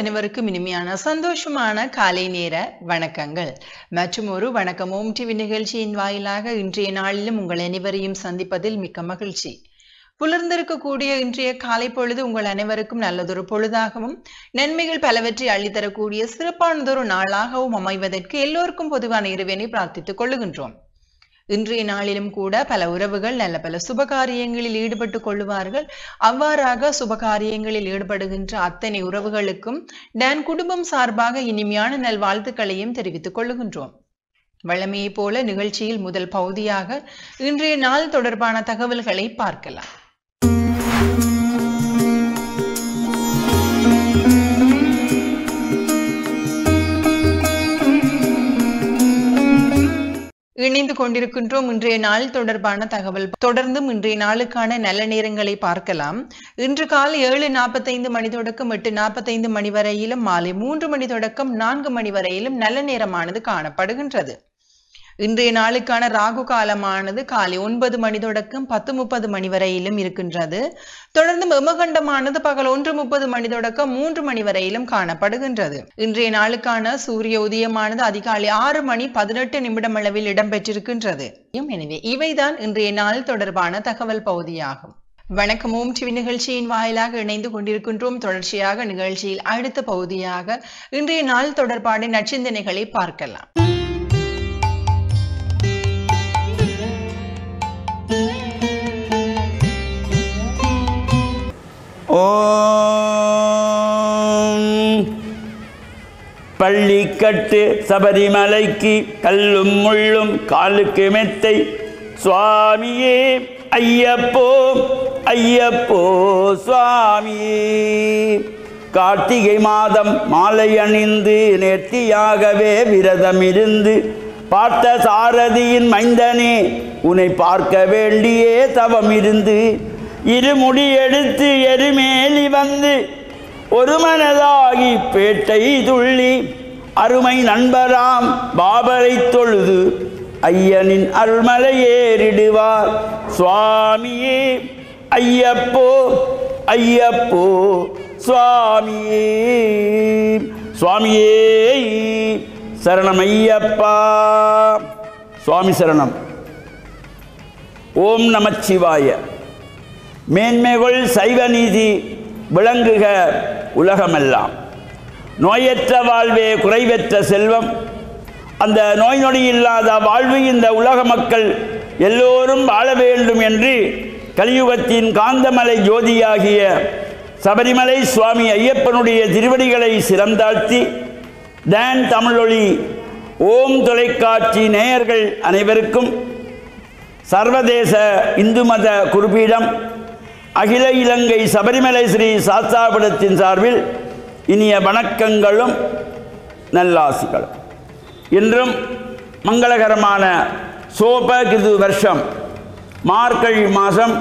அனைவருக்கும் இனிமையான சந்தோஷமான காலை நேர வணக்கங்கள் மற்றும் ஒரு வணக்கம் ஓம் டிவி நிகழ்ச்சியின் வாயிலாக இன்றைய நாளிலும் உங்கள் அனைவரையும் சந்திப்பதில் மிக்க மகிழ்ச்சி புலர்ந்திருக்கக்கூடிய இன்றைய காலை பொழுது உங்கள் அனைவருக்கும் நல்லதொரு பொழுதாகவும் நன்மைகள் பலவற்றை அள்ளித்தரக்கூடிய சிறப்பானதொரு நாளாகவும் அமைவதற்கு எல்லோருக்கும் பொதுவான இறைவனை பிரார்த்தித்துக் கொள்ளுகின்றோம் இன்றைய நாளிலும் கூட பல உறவுகள் நல்ல பல சுபகாரியங்களில் ஈடுபட்டுக் கொள்ளுவார்கள் அவ்வாறாக சுபகாரியங்களில் ஈடுபடுகின்ற அத்தனை உறவுகளுக்கும் டான் குடும்பம் சார்பாக இனிமையான நல்வாழ்த்துக்களையும் தெரிவித்துக் கொள்ளுகின்றோம் வழமையைப் போல நிகழ்ச்சியில் முதல் பகுதியாக இன்றைய நாள் தொடர்பான தகவல்களை பார்க்கலாம் இணைந்து கொண்டிருக்கின்றோம் இன்றைய நாள் தொடர்பான தகவல் தொடர்ந்தும் இன்றைய நாளுக்கான நல்ல நேரங்களை பார்க்கலாம் இன்று காலை ஏழு நாற்பத்தைந்து மணி தொடக்கம் எட்டு நாற்பத்தைந்து மணி வரையிலும் மாலை மூன்று மணி தொடக்கம் நான்கு மணி வரையிலும் நல்ல நேரமானது காணப்படுகின்றது இன்றைய நாளுக்கான ராகு காலமானது காலை ஒன்பது மணி தொடக்கம் பத்து முப்பது மணி வரையிலும் இருக்கின்றது தொடர்ந்து மெமகண்டமானது பகல் ஒன்று முப்பது மணி தொடக்கம் மூன்று மணி வரையிலும் காணப்படுகின்றது இன்றைய நாளுக்கான சூரிய உதயமானது அதிகாலை ஆறு மணி பதினெட்டு நிமிடம் அளவில் இடம்பெற்றிருக்கின்றது எனவே இவைதான் இன்றைய நாள் தொடர்பான தகவல் பகுதியாகும் வணக்கம் ஓம் டிவி நிகழ்ச்சியின் வாயிலாக இணைந்து கொண்டிருக்கின்றோம் தொடர்ச்சியாக நிகழ்ச்சியில் அடுத்த பகுதியாக இன்றைய நாள் தொடர்பான நச்சிந்தனைகளை பார்க்கலாம் ஓம் பள்ளிக்கட்டு சபரிமலைக்கு கல்லும் முள்ளும் காலுக்கு மெத்தை சுவாமியே ஐயப்போ ஐயப்போ சுவாமியே கார்த்திகை மாதம் மாலை அணிந்து நேர்த்தியாகவே விரதம் இருந்து பார்த்த சாரதியின் மைந்தனே உன்னை பார்க்க வேண்டியே தவம் இருந்து இருமுடி எடுத்து எருமேலி வந்து ஒரு மனதாகி பேட்டை துள்ளி அருமை நண்பராம் பாபரை தொழுது ஐயனின் அருள்மலை ஏறிடுவார் சுவாமியே ஐயப்போ ஐயப்போ சுவாமியே சுவாமியே சரணம் ஐயப்பா சுவாமி சரணம் ஓம் நமச்சிவாய மேன்மைகள் சைவ நீதி விளங்குக உலகமெல்லாம் நோயற்ற வாழ்வே குறைவற்ற செல்வம் அந்த நோய் நொடி இல்லாத வாழ்வு இந்த உலக மக்கள் எல்லோரும் வாழ வேண்டும் என்று கலியுகத்தின் காந்தமலை ஜோதியாகிய சபரிமலை சுவாமி ஐயப்பனுடைய திருவடிகளை சிறந்தாழ்த்தி டான் தமிழொலி ஓம் தொலைக்காட்சி நேயர்கள் அனைவருக்கும் சர்வதேச இந்து மத குறிப்பீடம் அகில இலங்கை சபரிமலை ஸ்ரீ சாஸ்தாபுரத்தின் சார்பில் இனிய வணக்கங்களும் நல்லாசிகளும் இன்றும் மங்களகரமான சோபகிருது வருஷம் மார்கழி மாதம்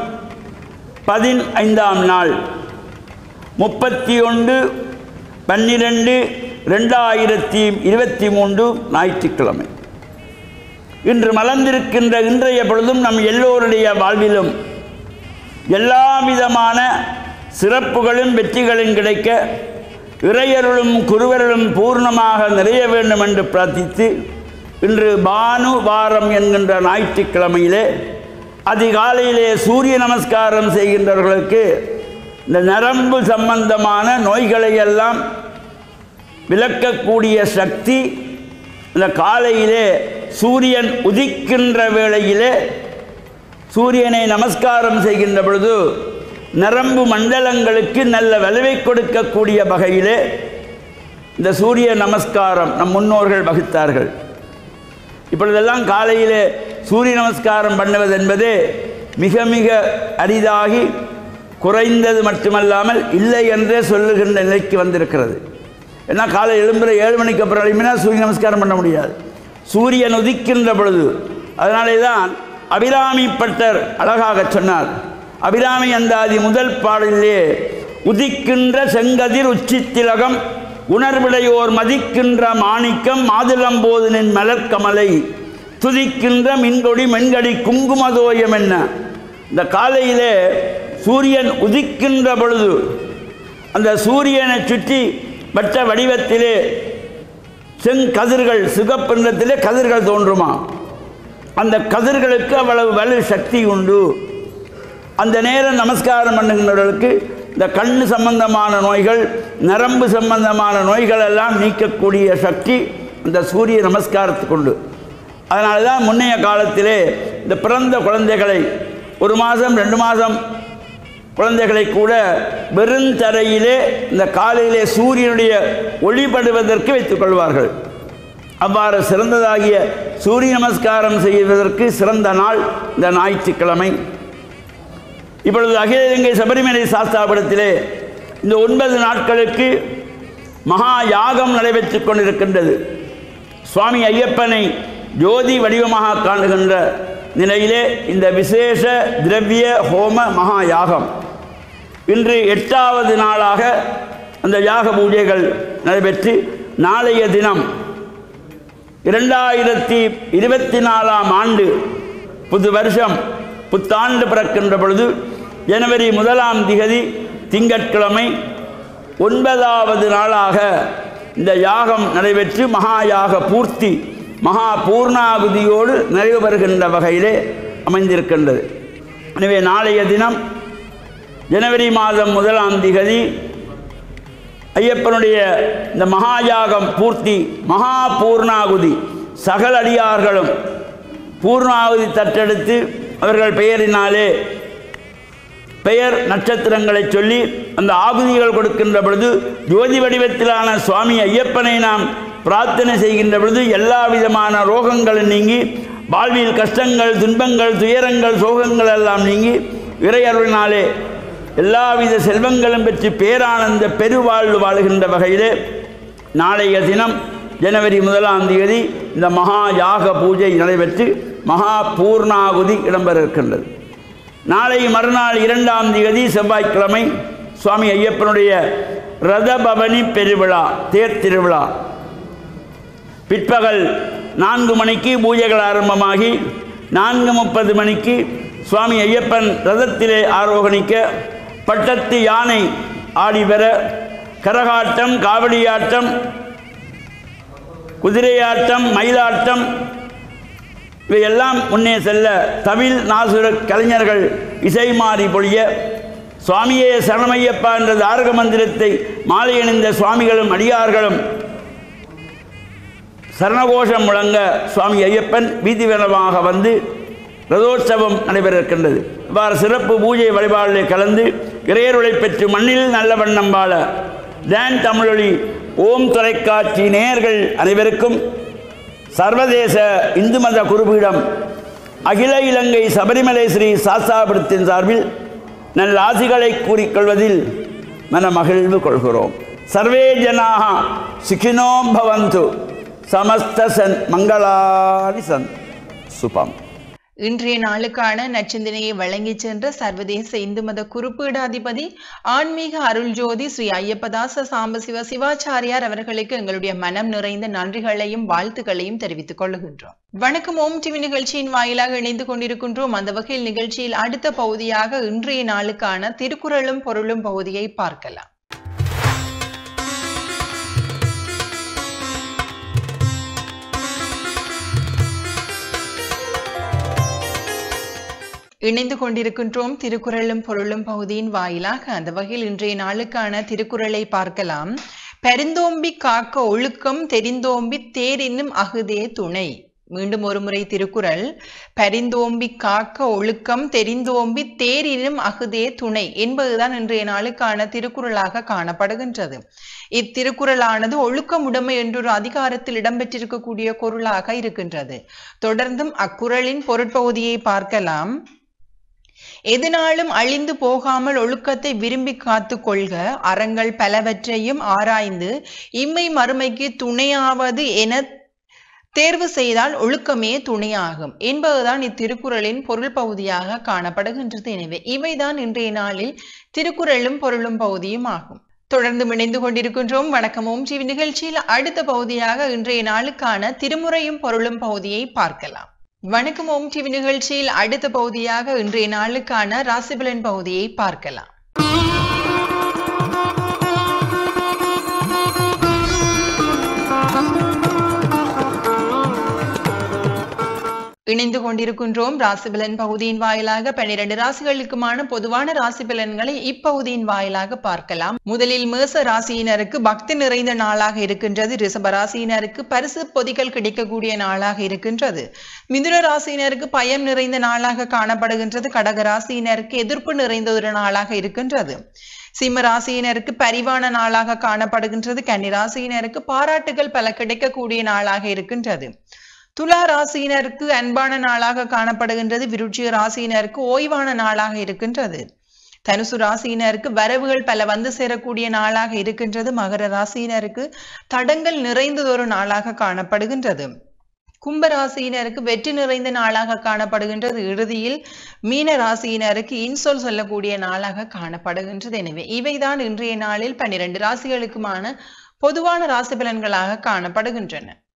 பதினைந்தாம் நாள் முப்பத்தி ஒன்று பன்னிரெண்டு ரெண்டாயிரத்தி இருபத்தி மூன்று ஞாயிற்றுக்கிழமை இன்று மலர்ந்திருக்கின்ற இன்றைய பொழுதும் நம் எல்லோருடைய வாழ்விலும் எல்லா விதமான சிறப்புகளும் வெற்றிகளும் கிடைக்க இறையருளும் குருவருளும் பூர்ணமாக நிறைய வேண்டும் என்று பிரார்த்தித்து இன்று பானு வாரம் என்கின்ற ஞாயிற்றுக்கிழமையிலே அதிகாலையிலே சூரிய நமஸ்காரம் செய்கின்றவர்களுக்கு இந்த நரம்பு சம்பந்தமான நோய்களை எல்லாம் விளக்கக்கூடிய சக்தி இந்த காலையிலே சூரியன் உதிக்கின்ற வேளையிலே சூரியனை நமஸ்காரம் செய்கின்ற பொழுது நரம்பு மண்டலங்களுக்கு நல்ல வலுவை கொடுக்கக்கூடிய வகையிலே இந்த சூரிய நமஸ்காரம் நம் முன்னோர்கள் வகுத்தார்கள் இப்பொழுதெல்லாம் காலையிலே சூரிய நமஸ்காரம் பண்ணுவது என்பது மிக மிக அரிதாகி குறைந்தது மட்டுமல்லாமல் இல்லை என்றே சொல்லுகின்ற நிலைக்கு வந்திருக்கிறது ஏன்னா காலை எழும்புற ஏழு மணிக்கு அப்புறம் எழுப்பினா சூரிய நமஸ்காரம் பண்ண முடியாது சூரியன் உதிக்கின்ற பொழுது அதனாலே தான் அபிராமி பட்டர் அழகாக சொன்னார் அபிராமி அந்தாதி முதல் பாடலிலே உதிக்கின்ற செங்கதிர் உச்சித்திலகம் உணர்விடையோர் மதிக்கின்ற மாணிக்கம் மாதுளம்போதனின் மலர்கமலை துதிக்கின்ற மின்கொடி மென்கடி குங்குமதோயம் என்ன இந்த காலையிலே சூரியன் உதிக்கின்ற பொழுது அந்த சூரியனை சுற்றி வட்ட வடிவத்திலே செங்கதிர்கள் சிகப்பு நிறத்திலே கதிர்கள் தோன்றுமா அந்த கதிர்களுக்கு அவ்வளவு வலு சக்தி உண்டு அந்த நேரம் நமஸ்காரம் பண்ணுகின்றவர்களுக்கு இந்த கண் சம்பந்தமான நோய்கள் நரம்பு சம்பந்தமான நோய்கள் எல்லாம் நீக்கக்கூடிய சக்தி இந்த சூரிய நமஸ்காரத்துக்கு உண்டு அதனால தான் முன்னைய காலத்திலே இந்த பிறந்த குழந்தைகளை ஒரு மாதம் ரெண்டு மாதம் குழந்தைகளை கூட வெறுந்தரையிலே இந்த காலையிலே சூரியனுடைய ஒளிபடுவதற்கு வைத்துக் கொள்வார்கள் அவ்வாறு சிறந்ததாகிய சூரிய நமஸ்காரம் செய்வதற்கு சிறந்த நாள் இந்த ஞாயிற்றுக்கிழமை இப்பொழுது அகில இலங்கை சபரிமலை சாஸ்தாபுரத்திலே இந்த ஒன்பது நாட்களுக்கு மகா யாகம் நடைபெற்றுக் கொண்டிருக்கின்றது சுவாமி ஐயப்பனை ஜோதி வடிவமாக காணுகின்ற நிலையிலே இந்த விசேஷ திரவிய ஹோம மகா யாகம் இன்று எட்டாவது நாளாக அந்த யாக பூஜைகள் நடைபெற்று நாளைய தினம் இரண்டாயிரத்தி இருபத்தி நாலாம் ஆண்டு புது வருஷம் புத்தாண்டு பிறக்கின்ற பொழுது ஜனவரி முதலாம் திகதி திங்கட்கிழமை ஒன்பதாவது நாளாக இந்த யாகம் நடைபெற்று மகா யாக பூர்த்தி மகா பூர்ணாகுதியோடு நிறைவு பெறுகின்ற வகையிலே அமைந்திருக்கின்றது எனவே நாளைய தினம் ஜனவரி மாதம் முதலாம் திகதி ஐயப்பனுடைய இந்த மகாயாகம் பூர்த்தி மகா பூர்ணாகுதி சகல அடியார்களும் பூர்ணாகுதி தற்றெடுத்து அவர்கள் பெயரினாலே பெயர் நட்சத்திரங்களை சொல்லி அந்த ஆகுதிகள் கொடுக்கின்ற பொழுது ஜோதி வடிவத்திலான சுவாமி ஐயப்பனை நாம் பிரார்த்தனை செய்கின்ற பொழுது எல்லா விதமான ரோகங்களும் நீங்கி வாழ்வில் கஷ்டங்கள் துன்பங்கள் துயரங்கள் சோகங்கள் எல்லாம் நீங்கி இறையருளினாலே எல்லாவித செல்வங்களும் பெற்று பேரானந்த பெருவாழ்வு வாழுகின்ற வகையிலே நாளைய தினம் ஜனவரி முதலாம் தேதி இந்த மகா யாக பூஜை நடைபெற்று மகா பூர்ணாகுதி இடம்பெற இருக்கின்றது நாளை மறுநாள் இரண்டாம் தேதி செவ்வாய்க்கிழமை சுவாமி ஐயப்பனுடைய ரதபவனி பெருவிழா தேர் திருவிழா பிற்பகல் நான்கு மணிக்கு பூஜைகள் ஆரம்பமாகி நான்கு முப்பது மணிக்கு சுவாமி ஐயப்பன் ரதத்திலே ஆரோகணிக்க பட்டத்து யானை ஆடி பெற கரகாட்டம் காவடியாட்டம் குதிரையாட்டம் மயிலாட்டம் இவையெல்லாம் முன்னே செல்ல தமிழ் நாசுர கலைஞர்கள் இசை மாறி பொழிய சுவாமியே சரணமையப்பா என்ற தாரக மந்திரத்தை மாலை அணிந்த சுவாமிகளும் அடியார்களும் சரணகோஷம் முழங்க சுவாமி ஐயப்பன் வீதிவனமாக வந்து ரதோற்சவம் நடைபெற இருக்கின்றது இவ்வாறு சிறப்பு பூஜை வழிபாடிலே கலந்து இறையருளை பெற்று மண்ணில் நல்ல வண்ணம் வாழ டேன் தமிழொலி ஓம் தொலைக்காட்சி நேயர்கள் அனைவருக்கும் சர்வதேச இந்து மத குருபீடம் அகில இலங்கை சபரிமலை ஸ்ரீ சாஸ்தாபுரத்தின் சார்பில் நல்ல ஆசிகளை கூறிக்கொள்வதில் மன மகிழ்வு கொள்கிறோம் சர்வே ஜனாக சுகினோம் பவந்து சமஸ்த சன் மங்களானி சன் சுபம் இன்றைய நாளுக்கான நச்சிந்தனையை வழங்கிச் சென்ற சர்வதேச இந்து மத குறிப்பீடாதிபதி ஆன்மீக அருள் ஜோதி ஸ்ரீ ஐயப்பதாச சாம்பசிவ சிவாச்சாரியார் அவர்களுக்கு எங்களுடைய மனம் நிறைந்த நன்றிகளையும் வாழ்த்துக்களையும் தெரிவித்துக் கொள்ளுகின்றோம் வணக்கம் ஓம் டிவி நிகழ்ச்சியின் வாயிலாக இணைந்து கொண்டிருக்கின்றோம் அந்த வகையில் நிகழ்ச்சியில் அடுத்த பகுதியாக இன்றைய நாளுக்கான திருக்குறளும் பொருளும் பகுதியை பார்க்கலாம் இணைந்து கொண்டிருக்கின்றோம் திருக்குறளும் பொருளும் பகுதியின் வாயிலாக அந்த வகையில் இன்றைய நாளுக்கான திருக்குறளை பார்க்கலாம் பெருந்தோம்பி காக்க ஒழுக்கம் தெரிந்தோம்பி தேரினும் அகுதே துணை மீண்டும் ஒரு முறை திருக்குறள் பரிந்தோம்பி காக்க ஒழுக்கம் தெரிந்தோம்பி தேரினும் அகுதே துணை என்பதுதான் இன்றைய நாளுக்கான திருக்குறளாக காணப்படுகின்றது இத்திருக்குறளானது ஒழுக்கமுடைமை என்றொரு அதிகாரத்தில் இடம்பெற்றிருக்கக்கூடிய குரலாக இருக்கின்றது தொடர்ந்தும் அக்குறளின் பொருட்பகுதியை பார்க்கலாம் எதனாலும் அழிந்து போகாமல் ஒழுக்கத்தை விரும்பி காத்து கொள்க அறங்கள் பலவற்றையும் ஆராய்ந்து இம்மை மறுமைக்கு துணையாவது என தேர்வு செய்தால் ஒழுக்கமே துணையாகும் என்பதுதான் இத்திருக்குறளின் பொருள் பகுதியாக காணப்படுகின்றது எனவே இவைதான் இன்றைய நாளில் திருக்குறளும் பொருளும் பகுதியும் ஆகும் தொடர்ந்து இணைந்து கொண்டிருக்கின்றோம் வணக்கமும் ஜீவி நிகழ்ச்சியில் அடுத்த பகுதியாக இன்றைய நாளுக்கான திருமுறையும் பொருளும் பகுதியை பார்க்கலாம் வணக்கம் ஓம் டிவி நிகழ்ச்சியில் அடுத்த பகுதியாக இன்றைய நாளுக்கான ராசிபலன் பகுதியை பார்க்கலாம் இணைந்து கொண்டிருக்கின்றோம் ராசிபலன் பகுதியின் வாயிலாக பன்னிரண்டு ராசிகளுக்குமான பொதுவான ராசி பலன்களை இப்பகுதியின் வாயிலாக பார்க்கலாம் முதலில் மேச ராசியினருக்கு பக்தி நிறைந்த நாளாக இருக்கின்றது ரிஷப ராசியினருக்கு பரிசு பொதிகள் கிடைக்கக்கூடிய நாளாக இருக்கின்றது மிதுன ராசியினருக்கு பயம் நிறைந்த நாளாக காணப்படுகின்றது கடக ராசியினருக்கு எதிர்ப்பு நிறைந்த ஒரு நாளாக இருக்கின்றது சிம்ம ராசியினருக்கு பரிவான நாளாக காணப்படுகின்றது கன்னி ராசியினருக்கு பாராட்டுகள் பல கிடைக்கக்கூடிய நாளாக இருக்கின்றது துலா ராசியினருக்கு அன்பான நாளாக காணப்படுகின்றது விருட்சிக ராசியினருக்கு ஓய்வான நாளாக இருக்கின்றது தனுசு ராசியினருக்கு வரவுகள் பல வந்து சேரக்கூடிய நாளாக இருக்கின்றது மகர ராசியினருக்கு தடங்கள் நிறைந்ததொரு நாளாக காணப்படுகின்றது கும்ப ராசியினருக்கு வெற்றி நிறைந்த நாளாக காணப்படுகின்றது இறுதியில் மீன ராசியினருக்கு இன்சொல் சொல்லக்கூடிய நாளாக காணப்படுகின்றது எனவே இவைதான் இன்றைய நாளில் பன்னிரண்டு ராசிகளுக்குமான பொதுவான ராசி பலன்களாக காணப்படுகின்றன